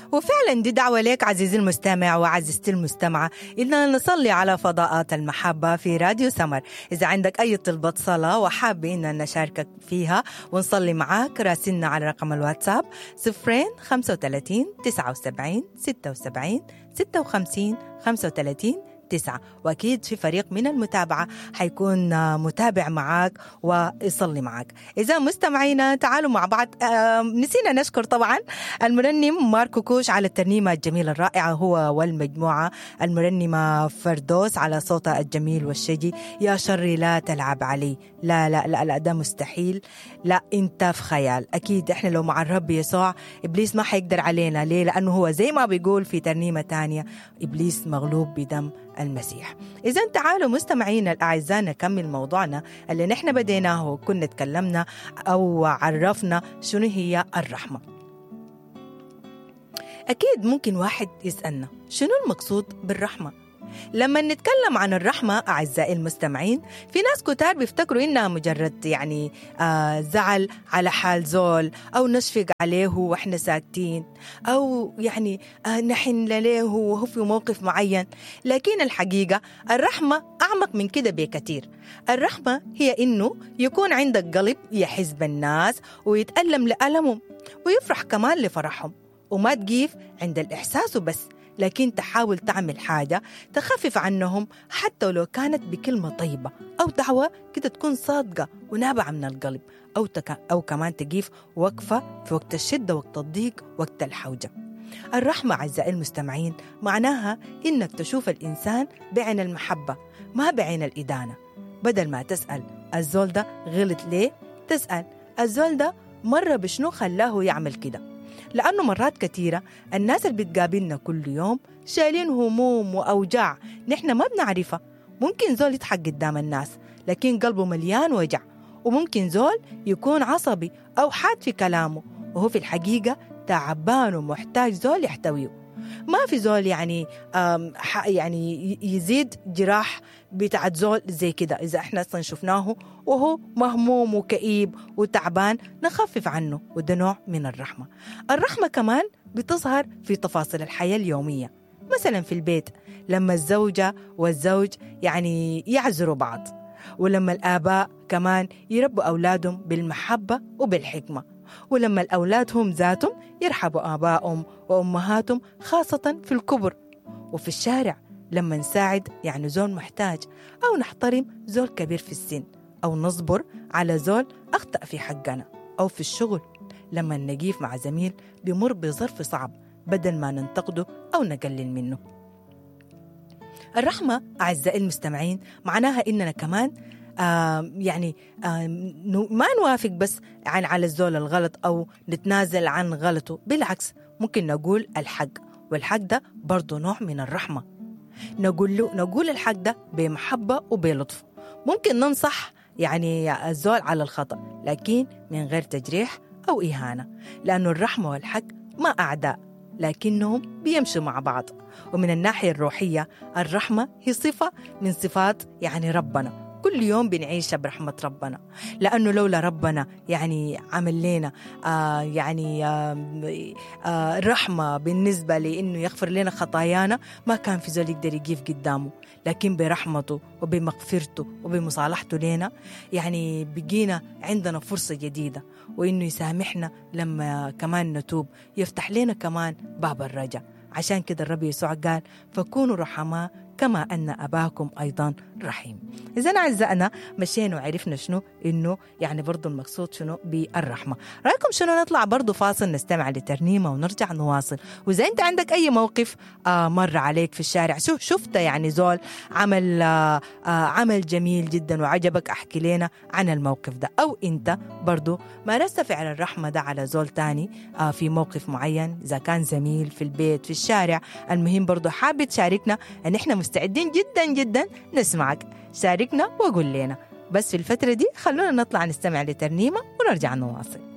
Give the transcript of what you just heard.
وفعلا دي دعوة لك عزيزي المستمع وعزيزتي المستمعة إننا نصلي على فضاءات المحبة في راديو سمر إذا عندك أي طلبة صلاة وحابة إننا نشاركك فيها ونصلي معاك راسلنا على رقم الواتساب صفرين خمسة وثلاثين تسعة وسبعين ستة وسبعين ستة وخمسين خمسة وثلاثين تسعة وأكيد في فريق من المتابعة حيكون متابع معك ويصلي معك إذا مستمعينا تعالوا مع بعض آه نسينا نشكر طبعا المرنم ماركو كوش على الترنيمة الجميلة الرائعة هو والمجموعة المرنمة فردوس على صوتها الجميل والشجي يا شري لا تلعب علي لا لا لا لا ده مستحيل لا انت في خيال اكيد احنا لو مع الرب يسوع ابليس ما حيقدر علينا ليه لانه هو زي ما بيقول في ترنيمه تانية ابليس مغلوب بدم المسيح إذا تعالوا مستمعينا الأعزاء نكمل موضوعنا اللي نحن بديناه وكنا تكلمنا أو عرفنا شنو هي الرحمة أكيد ممكن واحد يسألنا شنو المقصود بالرحمة لما نتكلم عن الرحمة أعزائي المستمعين في ناس كتار بيفتكروا إنها مجرد يعني آه زعل على حال زول أو نشفق عليه وإحنا ساكتين أو يعني آه نحن له وهو في موقف معين لكن الحقيقة الرحمة أعمق من كده بكثير الرحمة هي إنه يكون عندك قلب يحس بالناس ويتألم لألمهم ويفرح كمان لفرحهم وما تقيف عند الإحساس وبس لكن تحاول تعمل حاجة تخفف عنهم حتى لو كانت بكلمة طيبة أو دعوة كده تكون صادقة ونابعة من القلب أو, تك أو كمان تقيف وقفة في وقت الشدة وقت الضيق وقت الحوجة الرحمة أعزائي المستمعين معناها إنك تشوف الإنسان بعين المحبة ما بعين الإدانة بدل ما تسأل الزول ده غلط ليه تسأل الزول ده مرة بشنو خلاه يعمل كده لأنه مرات كثيرة الناس اللي بتقابلنا كل يوم شايلين هموم وأوجاع نحن ما بنعرفها ممكن زول يضحك قدام الناس لكن قلبه مليان وجع وممكن زول يكون عصبي أو حاد في كلامه وهو في الحقيقة تعبان ومحتاج زول يحتويه ما في زول يعني يعني يزيد جراح بتاعت زول زي كده إذا إحنا أصلا شفناه وهو مهموم وكئيب وتعبان نخفف عنه وده نوع من الرحمة الرحمة كمان بتظهر في تفاصيل الحياة اليومية مثلا في البيت لما الزوجة والزوج يعني يعذروا بعض ولما الآباء كمان يربوا أولادهم بالمحبة وبالحكمة ولما الأولاد هم ذاتهم يرحبوا آبائهم وأمهاتهم خاصة في الكبر وفي الشارع لما نساعد يعني زول محتاج أو نحترم زول كبير في السن أو نصبر على زول أخطأ في حقنا أو في الشغل لما نجيف مع زميل بمر بظرف صعب بدل ما ننتقده أو نقلل منه الرحمة أعزائي المستمعين معناها إننا كمان آه يعني آه ما نوافق بس عن على الزول الغلط أو نتنازل عن غلطه بالعكس ممكن نقول الحق والحق ده برضه نوع من الرحمة نقول له نقول الحق ده بمحبة وبلطف ممكن ننصح يعني الزول على الخطأ لكن من غير تجريح أو إهانة لأنه الرحمة والحق ما أعداء لكنهم بيمشوا مع بعض ومن الناحية الروحية الرحمة هي صفة من صفات يعني ربنا كل يوم بنعيشها برحمة ربنا لأنه لولا ربنا يعني عمل لنا آه يعني آه آه رحمة بالنسبة لأنه يغفر لنا خطايانا ما كان في زول يقدر يقيف قدامه لكن برحمته وبمغفرته وبمصالحته لنا يعني بقينا عندنا فرصة جديدة وإنه يسامحنا لما كمان نتوب يفتح لنا كمان باب الرجاء عشان كده الرب يسوع قال فكونوا رحماء كما أن أباكم أيضا رحيم إذا أعزائنا مشينا وعرفنا شنو إنه يعني برضو المقصود شنو بالرحمة رأيكم شنو نطلع برضو فاصل نستمع لترنيمة ونرجع نواصل وإذا أنت عندك أي موقف آه مر عليك في الشارع شوف شفت يعني زول عمل آه آه عمل جميل جدا وعجبك أحكي لنا عن الموقف ده أو أنت برضو مارست فعل الرحمة ده على زول تاني آه في موقف معين إذا كان زميل في البيت في الشارع المهم برضو حابب تشاركنا أن إحنا مستعدين جدا جدا نسمعك شاركنا وقول لنا بس في الفترة دي خلونا نطلع نستمع لترنيمة ونرجع نواصل